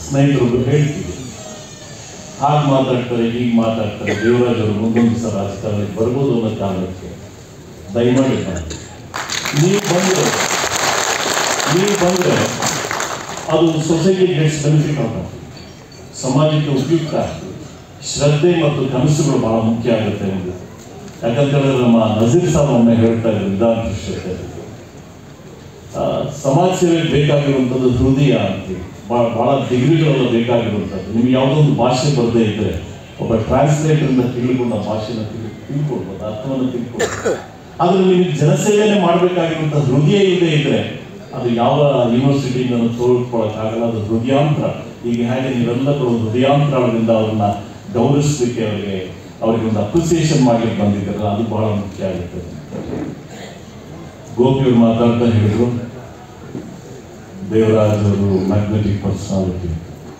ಸ್ನೇಹಿತರೊಬ್ಬರು ಹೇಳ್ತೀವಿ ಹಾಗೆ ಮಾತಾಡ್ತಾರೆ ಹೀಗೆ ಮಾತಾಡ್ತಾರೆ ದೇವರಾಜ್ ಅವರು ಮುಂದೊಂದು ಸಲ ರಾಜಕಾರಣಕ್ಕೆ ಬರ್ಬೋದು ಅನ್ನೋ ಕಾರಣಕ್ಕೆ ದಯಮಾಡಿ ಮಾಡಿ ನೀವು ಬಂದರೆ ನೀವು ಬಂದರೆ ಅದು ಸೊಸೈಟಿ ಗೆಟ್ಸ್ ಬೆನಿಫಿಟ್ ಆಗ್ತದೆ ಸಮಾಜಕ್ಕೆ ಉಪಯುಕ್ತ ಆಗ್ತದೆ ಶ್ರದ್ಧೆ ಮತ್ತು ಕನಸುಗಳು ಬಹಳ ಮುಖ್ಯ ಆಗುತ್ತೆ ಎಂದು ಯಾಕಂತೇಳಿದ್ರೆ ನಮ್ಮ ನಜೀರ್ ಸಾಬ್ ಒಮ್ಮೆ ಹೇಳ್ತಾ ಇದ್ರು ವಿಧಾನ ಪರಿಷತ್ತಲ್ಲಿ ಆ, ಸಮಾಜ ಸೇವೆಗೆ ಬೇಕಾಗಿರುವಂಥದ್ದು ಹೃದಯ ಅಂತೀವಿ ಭಾಳ ಭಾಳ ಡಿಗ್ರಿಗಳೆಲ್ಲ ಬೇಕಾಗಿರುವಂಥದ್ದು ನಿಮ್ಗೆ ಯಾವುದೋ ಒಂದು ಭಾಷೆ ಬರದೇ ಇದ್ದರೆ ಒಬ್ಬ ಟ್ರಾನ್ಸ್ಲೇಟರ್ನ ತಿಳ್ಕೊಂಡು ಆ ಭಾಷೆನ ತಿಳ್ ತಿಳ್ಕೊಳ್ಬೋದು ಅರ್ಥವನ್ನು ತಿಳ್ಕೊಳ್ಬೋದು ಆದರೆ ನಿಮಗೆ ಜನಸೇವೆನೇ ಮಾಡಬೇಕಾಗಿರುವಂಥ ಹೃದಯ ಇಲ್ಲದೆ ಇದ್ದರೆ ಅದು ಯಾವ ಯೂನಿವರ್ಸಿಟಿಯಿಂದ ತೋಳ್ಕೊಳ್ಳೋಕ್ಕಾಗಲ್ಲ ಅದು ಹೃದಯಾಂತರ ಈಗ ಹೇಗೆ ನೀವೆಲ್ಲ ಕೂಡ ಒಂದು ಹೃದಯಾಂತರದಿಂದ ಅವ್ರನ್ನ ಗೌರವಿಸಲಿಕ್ಕೆ ಅವರಿಗೆ ಅವರಿಗೆ ಒಂದು ಅಪ್ರಿಸಿಯೇಷನ್ ಮಾಡ್ಲಿಕ್ಕೆ ಬಂದಿದ್ದಾರಲ್ಲ ಅದು ಬಹಳ ಮುಖ್ಯ ಆಗುತ್ತೆ ಗೋಪಿಯವರು ಮಾತಾಡ್ತಾ ಹೇಳಿದ್ರು ದೇವರಾಜ್ ಅವರು ಮ್ಯಾಗ್ನೆಟಿಕ್ ಪರ್ಸನಾಲಿಟಿ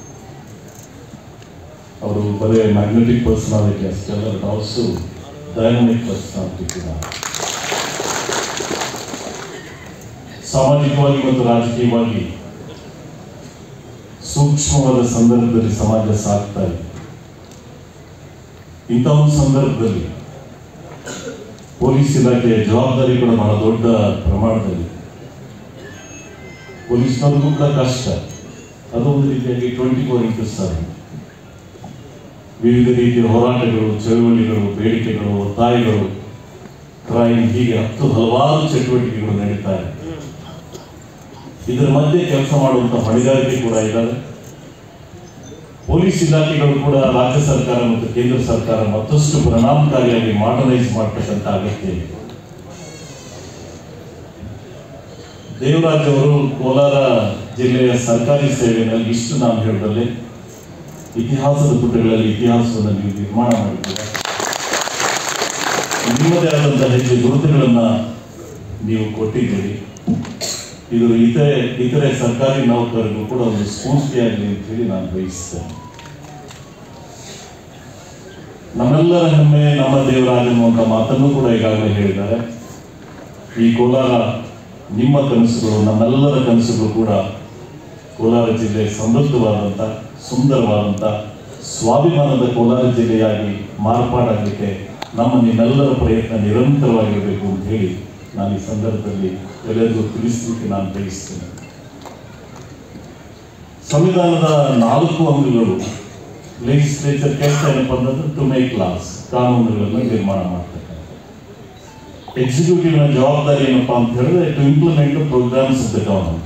ಅವರು ಬರೀ ಮ್ಯಾಗ್ನೆಟಿಕ್ ಪರ್ಸನಾಲಿಟಿ ಅಷ್ಟೇ ಅಲ್ಲ ಬಟ್ ಆಲ್ಸೋ ಡೈನಮಿಕ್ ಪರ್ಸನಾಲಿಟಿ ಕೂಡ ಸಾಮಾಜಿಕವಾಗಿ ಮತ್ತು ರಾಜಕೀಯವಾಗಿ ಸೂಕ್ಷ್ಮವಾದ ಸಂದರ್ಭದಲ್ಲಿ ಸಮಾಜ ಸಾಗ್ತಾ ಇದೆ ಇಂಥ ಒಂದು ಸಂದರ್ಭದಲ್ಲಿ ಪೊಲೀಸ್ ಇಲಾಖೆಯ ಜವಾಬ್ದಾರಿ ಕೂಡ ಬಹಳ ದೊಡ್ಡ ಪ್ರಮಾಣದಲ್ಲಿ ಪೊಲೀಸ್ನವ್ರಿಗೂ ಕೂಡ ಕಷ್ಟ ಅದು ಒಂದು ರೀತಿಯಾಗಿ ಟ್ವೆಂಟಿ ಫೋರ್ ಇಂಟು ಸೆವೆನ್ ವಿವಿಧ ರೀತಿಯ ಹೋರಾಟಗಳು ಚಳುವಳಿಗಳು ಬೇಡಿಕೆಗಳು ಒತ್ತಾಯಗಳು ಕ್ರೈಮ್ ಹೀಗೆ ಹತ್ತು ಹಲವಾರು ಚಟುವಟಿಕೆಗಳು ನಡೀತಾ ಇದೆ ಇದರ ಮಧ್ಯೆ ಕೆಲಸ ಮಾಡುವಂತ ಹೊಣೆಗಾರಿಕೆ ಕೂಡ ಇದ್ದಾರೆ ಪೊಲೀಸ್ ಇಲಾಖೆಗಳು ಕೂಡ ರಾಜ್ಯ ಸರ್ಕಾರ ಮತ್ತು ಕೇಂದ್ರ ಸರ್ಕಾರ ಮತ್ತಷ್ಟು ಪರಿಣಾಮಕಾರಿಯಾಗಿ ಮಾಡರ್ನೈಸ್ ಮಾಡ್ತಕ್ಕಂಥ ಅಗತ್ಯ ಇದೆ ದೇವರಾಜ್ ಅವರು ಕೋಲಾರ ಜಿಲ್ಲೆಯ ಸರ್ಕಾರಿ ಸೇವೆಯಲ್ಲಿ ಇಷ್ಟು ನಾನು ಹೇಳಿದಲ್ಲಿ ಇತಿಹಾಸದ ಪುಟಗಳಲ್ಲಿ ಇತಿಹಾಸವನ್ನು ನೀವು ನಿರ್ಮಾಣ ಮಾಡಿದ್ದೀರಾ ನಿಮ್ಮದೇ ಆದಂತಹ ಹೆಚ್ಚು ಗುರುತುಗಳನ್ನ ನೀವು ಕೊಟ್ಟಿದ್ದೀರಿ ಇದು ಇತರೆ ಇತರೆ ಸರ್ಕಾರಿ ನೌಕರರಿಗೂ ಕೂಡ ಒಂದು ಸ್ಫೂರ್ತಿಯಾಗಲಿ ಅಂತ ಹೇಳಿ ನಾನು ಬಯಸ್ತೇನೆ ನಮ್ಮೆಲ್ಲರ ಹೆಮ್ಮೆ ನಮ್ಮ ದೇವರಾಜ ಅನ್ನುವಂಥ ಮಾತನ್ನು ಕೂಡ ಈಗಾಗಲೇ ಹೇಳಿದ್ದಾರೆ ಈ ಕೋಲಾರ ನಿಮ್ಮ ಕನಸುಗಳು ನಮ್ಮೆಲ್ಲರ ಕನಸುಗಳು ಕೂಡ ಕೋಲಾರ ಜಿಲ್ಲೆ ಸಮೃದ್ಧವಾದಂಥ ಸುಂದರವಾದಂಥ ಸ್ವಾಭಿಮಾನದ ಕೋಲಾರ ಜಿಲ್ಲೆಯಾಗಿ ಮಾರ್ಪಾಡಾಗಲಿಕ್ಕೆ ನಮ್ಮ ನಿಮ್ಮೆಲ್ಲರ ಪ್ರಯತ್ನ ನಿರಂತರವಾಗಿರಬೇಕು ಅಂತ ಹೇಳಿ ನಾನು ಈ ಸಂದರ್ಭದಲ್ಲಿ ಎಲ್ಲರಿಗೂ ತಿಳಿಸಲಿಕ್ಕೆ ನಾನು ಬಯಸ್ತೇನೆ ಸಂವಿಧಾನದ ನಾಲ್ಕು ಅಂಗಗಳು ಲೆಜಿಸ್ಲೇಚರ್ ಕೆಲಸ ಏನಪ್ಪ ಅಂತಂದ್ರೆ ಟು ಮೇಕ್ ಲಾಸ್ ಕಾನೂನುಗಳನ್ನು ನಿರ್ಮಾಣ ಮಾಡ್ತಕ್ಕಂಥ ಎಕ್ಸಿಕ್ಯೂಟಿವ್ನ ಜವಾಬ್ದಾರಿ ಏನಪ್ಪಾ ಅಂತ ಹೇಳಿದ್ರೆ to implement programmes of the government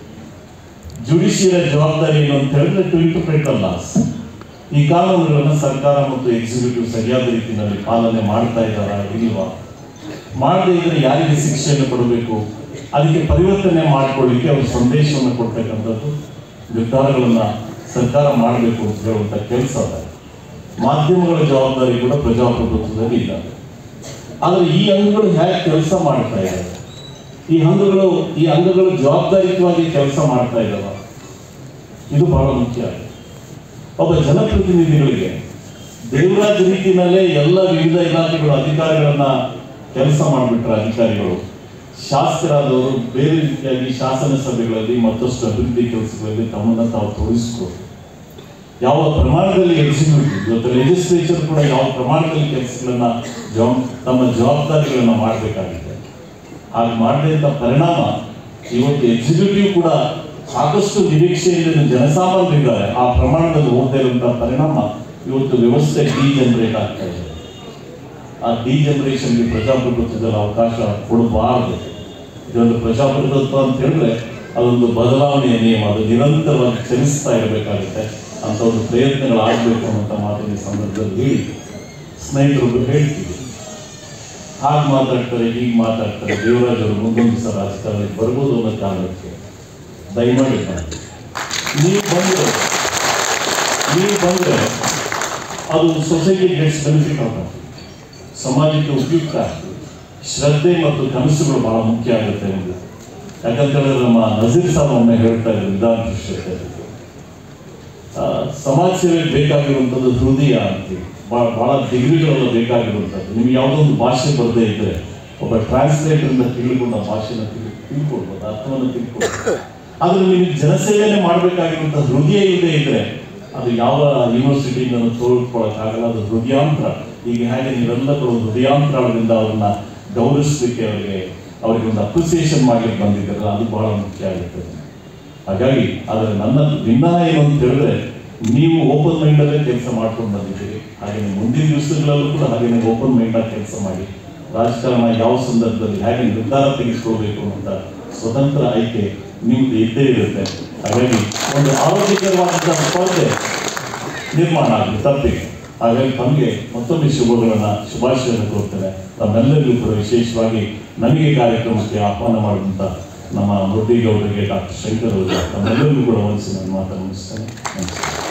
judiciary ಜವಾಬ್ದಾರಿ ಏನು ಅಂತ ಹೇಳಿದ್ರೆ ಟು ಇಂಟರ್ಪ್ರೇಟ್ ದ ಲಾಸ್ ಈ ಕಾನೂನುಗಳನ್ನು ಸರ್ಕಾರ ಮತ್ತು ಎಕ್ಸಿಕ್ಯೂಟಿವ್ ಸರಿಯಾದ ರೀತಿಯಲ್ಲಿ ಪಾಲನೆ ಮಾಡ್ತಾ ಇದ್ದಾರಾ ಇಲ್ವಾ ಮಾಡದೇ ಇದ್ರೆ ಯಾರಿಗೆ ಶಿಕ್ಷೆಯನ್ನು ಕೊಡಬೇಕು ಅದಕ್ಕೆ ಪರಿವರ್ತನೆ ಮಾಡಿಕೊಳ್ಳಿಕ್ಕೆ ಅವರು ಸಂದೇಶವನ್ನು ಕೊಡ್ತಕ್ಕಂಥದ್ದು ನಿರ್ಧಾರಗಳನ್ನ ಸರ್ಕಾರ ಮಾಡಬೇಕು ಅಂತ ಹೇಳುವಂಥ ಕೆಲಸ ಅದ ಮಾಧ್ಯಮಗಳ ಜವಾಬ್ದಾರಿ ಕೂಡ ಪ್ರಜಾಪ್ರಭುತ್ವದಲ್ಲಿ ಇಲ್ಲ ಆದರೆ ಈ ಅಂಗಗಳು ಹೇಗೆ ಕೆಲಸ ಮಾಡ್ತಾ ಇದ್ದಾರೆ ಈ ಅಂಗಗಳು ಈ ಅಂಗಗಳು ಜವಾಬ್ದಾರಿಯುತವಾಗಿ ಕೆಲಸ ಮಾಡ್ತಾ ಇದ್ದಾವ ಇದು ಬಹಳ ಮುಖ್ಯ ಒಬ್ಬ ಜನಪ್ರತಿನಿಧಿಗಳಿಗೆ ದೇವರಾಜ್ ರೀತಿನಲ್ಲೇ ಎಲ್ಲ ವಿವಿಧ ಇಲಾಖೆಗಳು ಅಧಿಕಾರಿಗಳನ್ನ ಕೆಲಸ ಮಾಡಿಬಿಟ್ರೆ ಅಧಿಕಾರಿಗಳು ಶಾಸಕರಾದವರು ಬೇರೆ ರೀತಿಯಾಗಿ ಶಾಸನ ಸಭೆಗಳಲ್ಲಿ ಮತ್ತಷ್ಟು ಅಭಿವೃದ್ಧಿ ಕೆಲಸಗಳಲ್ಲಿ ತಮ್ಮನ್ನ ತಾವು ತೋರಿಸ್ಕೊಂಡು ಯಾವ ಪ್ರಮಾಣದಲ್ಲಿ ಎಕ್ಸಿಕ್ಯೂಟಿವ್ ಇವತ್ತು ಲೆಜಿಸ್ಲೇಚರ್ ಕೂಡ ಯಾವ ಪ್ರಮಾಣದಲ್ಲಿ ಕೆಲಸಗಳನ್ನ ಜವಾಬ್ ತಮ್ಮ ಜವಾಬ್ದಾರಿಗಳನ್ನ ಮಾಡಬೇಕಾಗಿದೆ ಹಾಗೆ ಮಾಡಿದಂಥ ಪರಿಣಾಮ ಇವತ್ತು ಎಕ್ಸಿಕ್ಯೂಟಿವ್ ಕೂಡ ಸಾಕಷ್ಟು ನಿರೀಕ್ಷೆಯಿಂದ ಜನಸಾಮಾನ್ಯರಿದ್ದಾರೆ ಆ ಪ್ರಮಾಣದಲ್ಲಿ ಹೋಗ್ತಾ ಇರುವಂತಹ ಪರಿಣಾಮ ಇವತ್ತು ವ್ಯವಸ್ಥೆ ಡಿಜನರೇಟ್ ಆಗ್ತಾ ಇದೆ ಆ ಡಿಜನರೇಷನ್ಗೆ ಪ್ರಜಾಪ್ರಭುತ್ವದಲ್ಲಿ ಅವಕಾಶ ಕೊಡಬಾರದು ಇದೊಂದು ಪ್ರಜಾಪ್ರಭುತ್ವ ಅಂತ ಹೇಳಿದ್ರೆ ಅದೊಂದು ಬದಲಾವಣೆಯ ನಿಯಮ ಅದು ನಿರಂತರವಾಗಿ ಚಲಿಸ್ತಾ ಇರಬೇಕಾಗುತ್ತೆ ಅಂತ ಒಂದು ಪ್ರಯತ್ನಗಳಾಗಬೇಕು ಅನ್ನುವಂಥ ಮಾತಿನ ಈ ಸಂದರ್ಭದಲ್ಲಿ ಹೇಳಿ ಸ್ನೇಹಿತರೊಬ್ಬರು ಹೇಳ್ತೀವಿ ಹಾಗೆ ಮಾತಾಡ್ತಾರೆ ಹೀಗೆ ಮಾತಾಡ್ತಾರೆ ದೇವರಾಜ್ ಅವರು ಮುಂದೊಂದು ಸಲ ರಾಜಕಾರಣಕ್ಕೆ ಬರ್ಬೋದು ಅನ್ನೋ ಕಾರಣಕ್ಕೆ ದಯಮಾಡಿ ಮಾಡಿ ನೀವು ಬಂದರೆ ನೀವು ಬಂದರೆ ಅದು ಸೊಸೈಟಿ ಗೆಟ್ಸ್ ಬೆನಿಫಿಟ್ ಆಗ್ತದೆ ಸಮಾಜಕ್ಕೆ ಉಪಯುಕ್ತ ಆಗ್ತದೆ ಶ್ರದ್ಧೆ ಮತ್ತು ಕನಸುಗಳು ಬಹಳ ಮುಖ್ಯ ಆಗುತ್ತೆ ಎಂದು ಯಾಕಂತೇಳಿದ್ರೆ ನಮ್ಮ ನಜೀರ್ ಸಾಬ್ ಒಮ್ಮೆ ಹೇಳ್ತಾ ಇದ್ರು ವಿಧಾನ ಪರಿಷತ್ತಲ್ಲಿ ಆ, ಸಮಾಜ ಸೇವೆಗೆ ಬೇಕಾಗಿರುವಂಥದ್ದು ಹೃದಯ ಅಂತೀವಿ ಭಾಳ ಭಾಳ ಡಿಗ್ರಿಗಳೆಲ್ಲ ಬೇಕಾಗಿರುವಂಥದ್ದು ನಿಮ್ಗೆ ಯಾವುದೋ ಒಂದು ಭಾಷೆ ಬರದೇ ಇದ್ದರೆ ಒಬ್ಬ ಟ್ರಾನ್ಸ್ಲೇಟರ್ನ ತಿಳ್ಕೊಂಡು ಆ ಭಾಷೆನ ತಿಳ್ ತಿಳ್ಕೊಳ್ಬೋದು ಅರ್ಥವನ್ನು ತಿಳ್ಕೊಳ್ಬೋದು ಆದ್ರೆ ನಿಮಗೆ ಜನಸೇವೆನೆ ಮಾಡಬೇಕಾಗಿರುವಂತ ಹೃದಯ ಇಲ್ಲದೆ ಇದ್ರೆ ಅದು ಯಾವ ಯೂನಿವರ್ಸಿಟಿಯಿಂದ ತೋಳ್ಕೊಳಕ್ಕಾಗಲ್ಲ ಅದು ಹೃದಯಾಂತರ ಈಗ ಹೇಗೆ ನೀವೆಲ್ಲರೂ ಹೃದಯಾಂತರದಿಂದ ಅವ್ರನ್ನ ಗೌರವಿಸಲಿಕ್ಕೆ ಅವರಿಗೆ ಅವರಿಗೆ ಒಂದು ಅಪ್ರಿಸಿಯೇಷನ್ ಮಾಡ್ಲಿಕ್ಕೆ ಬಂದಿದ್ದಾರಲ್ಲ ಅದು ಬಹಳ ಮುಖ್ಯ ಆಗುತ್ತದೆ ಹಾಗಾಗಿ ಆದರೆ ನನ್ನ ಭಿನ್ನ ಏನು ಅಂತ ಹೇಳಿದ್ರೆ ನೀವು ಓಪನ್ ಮೈಂಡ್ ಅಲ್ಲೇ ಕೆಲಸ ಮಾಡ್ಕೊಂಡು ಬಂದಿದ್ದೀರಿ ಹಾಗೆ ಮುಂದಿನ ದಿವಸಗಳಲ್ಲೂ ಕೂಡ ಹಾಗೆ ಓಪನ್ ಮೈಂಡ್ ಆಗಿ ಕೆಲಸ ಮಾಡಿ ರಾಜಕಾರಣ ಯಾವ ಸಂದರ್ಭದಲ್ಲಿ ಹೇಗೆ ನಿರ್ಧಾರ ತೆಗೆದುಕೊಳ್ಬೇಕು ಅಂತ ಸ್ವತಂತ್ರ ಆಯ್ಕೆ ನಿಮ್ದು ಇದ್ದೇ ಇರುತ್ತೆ ಹಾಗಾಗಿ ಒಂದು ಆರೋಗ್ಯಕರವಾದಂತಹ ಸ್ಪರ್ಧೆ ನಿರ್ಮಾಣ ಆಗಲಿ ತಪ್ಪಿಗೆ ಹಾಗಾಗಿ ತಮಗೆ ಮತ್ತೊಮ್ಮೆ ಶುಭಗಳನ್ನ ಶುಭಾಶಯವನ್ನು ಕೋರ್ತೇನೆ ತಮ್ಮೆಲ್ಲರಿಗೂ ಕೂಡ ವಿಶೇಷವಾಗಿ ನನಗೆ ಕಾರ್ಯಕ್ರಮಕ್ಕೆ ಆಹ್ವಾನ ಮಾಡಿದಂಥ ನಮ್ಮ ಮುರಳಿಗೌಡರಿಗೆ ಡಾಕ್ಟರ್ ಶಂಕರ್ ಅವರು ತಮ್ಮೆಲ್ಲರಿಗೂ ಕೂಡ ವಂದಿಸಿ ನನ್ನ ಮಾತನ್ನು ಮುಗಿಸ್ತೇನೆ ನಮಸ್ಕಾರ